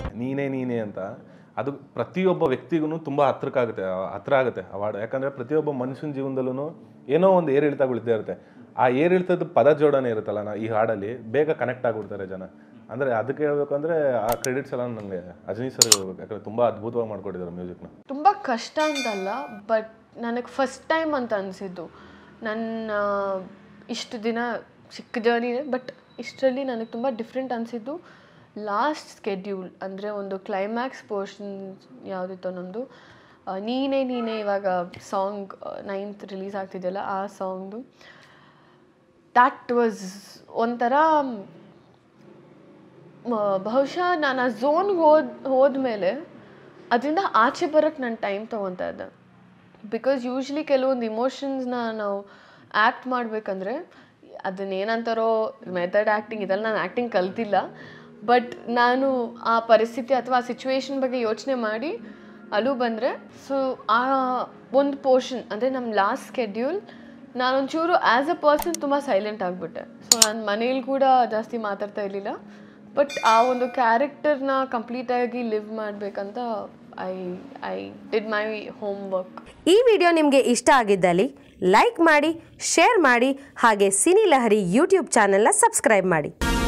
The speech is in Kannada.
ನೀನೇ ನೀನೇ ಅಂತ ಅದು ಪ್ರತಿಯೊಬ್ಬ ವ್ಯಕ್ತಿಗೂ ತುಂಬ ಹತ್ರಕ್ಕಾಗುತ್ತೆ ಆ- ಹತ್ರ ಆಗುತ್ತೆ ಅವಾರ್ಡ್ ಯಾಕಂದರೆ ಪ್ರತಿಯೊಬ್ಬ ಮನುಷ್ಯನ ಜೀವನದಲ್ಲೂ ಏನೋ ಒಂದು ಏರಿಳಿತಗಳಿದ್ದೇ ಇರುತ್ತೆ ಆ ಏರಿಳಿತದ ಪದ ಜೋಡಣೆ ಇರುತ್ತಲ್ಲ ನಾ ಈ ಹಾಡಲ್ಲಿ ಬೇಗ ಕನೆಕ್ಟ್ ಆಗಿಬಿಡ್ತಾರೆ ಜನ ಅಂದರೆ ಅದಕ್ಕೆ ಹೇಳ್ಬೇಕು ಅಂದರೆ ಆ ಕ್ರೆಡಿಟ್ಸ್ ಎಲ್ಲ ನನಗೆ ಅಜನೀಶ್ ಸರ್ ಹೇಳ್ಬೇಕು ಯಾಕಂದರೆ ತುಂಬ ಅದ್ಭುತವಾಗಿ ಮಾಡ್ಕೊಟ್ಟಿದ್ದಾರೆ ಮ್ಯೂಸಿಕ್ನ ತುಂಬ ಕಷ್ಟ ಅಂತಲ್ಲ ಬಟ್ ನನಗೆ ಫಸ್ಟ್ ಟೈಮ್ ಅಂತ ಅನಿಸಿದ್ದು ನನ್ನ ಇಷ್ಟು ದಿನ ಚಿಕ್ಕ ಜರ್ನಿನೇ ಬಟ್ ಇಷ್ಟರಲ್ಲಿ ನನಗೆ ತುಂಬ ಡಿಫ್ರೆಂಟ್ ಅನಿಸಿದ್ದು ಲಾಸ್ಟ್ ಸ್ಕೆಡ್ಯೂಲ್ ಅಂದರೆ ಒಂದು ಕ್ಲೈಮ್ಯಾಕ್ಸ್ ಪೋರ್ಷನ್ ಯಾವುದಿತ್ತು ನಮ್ಮದು ನೀನೇ ನೀನೇ ಇವಾಗ ಸಾಂಗ್ ನೈನ್ತ್ ರಿಲೀಸ್ ಆಗ್ತಿದೆಯಲ್ಲ ಆ ಸಾಂಗ್ದು ದ್ಯಾಟ್ ವಾಸ್ ಒಂಥರ ಮ- ಬಹುಶಃ ನಾನು ಆ ಝೋನ್ಗೆ ಹೋದ ಹೋದ್ಮೇಲೆ ಅದರಿಂದ ಆಚೆ ಬರೋಕ್ಕೆ ನಾನು ಟೈಮ್ ತೊಗೊತಾ ಇದ್ದೆ ಬಿಕಾಸ್ ಯೂಶ್ವಲಿ ಕೆಲವೊಂದು ಇಮೋಷನ್ಸ್ನ ನಾವು ಆ್ಯಕ್ಟ್ ಮಾಡಬೇಕಂದ್ರೆ ಅದನ್ನೇನಂತಾರೋ ಮೆಥಡ್ ಆ್ಯಕ್ಟಿಂಗ್ ಇದೆಲ್ಲ ನಾನು ಆ್ಯಕ್ಟಿಂಗ್ ಕಲ್ತಿಲ್ಲ ಬಟ್ ನಾನು ಆ ಪರಿಸ್ಥಿತಿ ಅಥವಾ ಆ ಸಿಚುವೇಶನ್ ಬಗ್ಗೆ ಯೋಚನೆ ಮಾಡಿ ಅಲ್ಲೂ ಬಂದರೆ ಸೊ ಆ ಒಂದು ಪೋರ್ಷನ್ ಅಂದರೆ ನಮ್ಮ ಲಾಸ್ಟ್ ಸ್ಕೆಡ್ಯೂಲ್ ನಾನೊಂಚೂರು ಆ್ಯಸ್ ಅ ಪರ್ಸನ್ ತುಂಬ ಸೈಲೆಂಟ್ ಆಗಿಬಿಟ್ಟೆ ಸೊ ನಾನು ಮನೇಲಿ ಕೂಡ ಜಾಸ್ತಿ ಮಾತಾಡ್ತಾ ಇರಲಿಲ್ಲ ಬಟ್ ಆ ಒಂದು ಕ್ಯಾರೆಕ್ಟರ್ನ ಕಂಪ್ಲೀಟಾಗಿ ಲಿವ್ ಮಾಡಬೇಕಂತ I I did my homework ಈ ವಿಡಿಯೋ ನಿಮಗೆ ಇಷ್ಟ ಆಗಿದ್ದಲ್ಲಿ ಲೈಕ್ ಮಾಡಿ ಶೇರ್ ಮಾಡಿ ಹಾಗೆ ಸಿನಿ ಲಹರಿ ಯೂಟ್ಯೂಬ್ ಚಾನೆಲ್ನ ಸಬ್ಸ್ಕ್ರೈಬ್ ಮಾಡಿ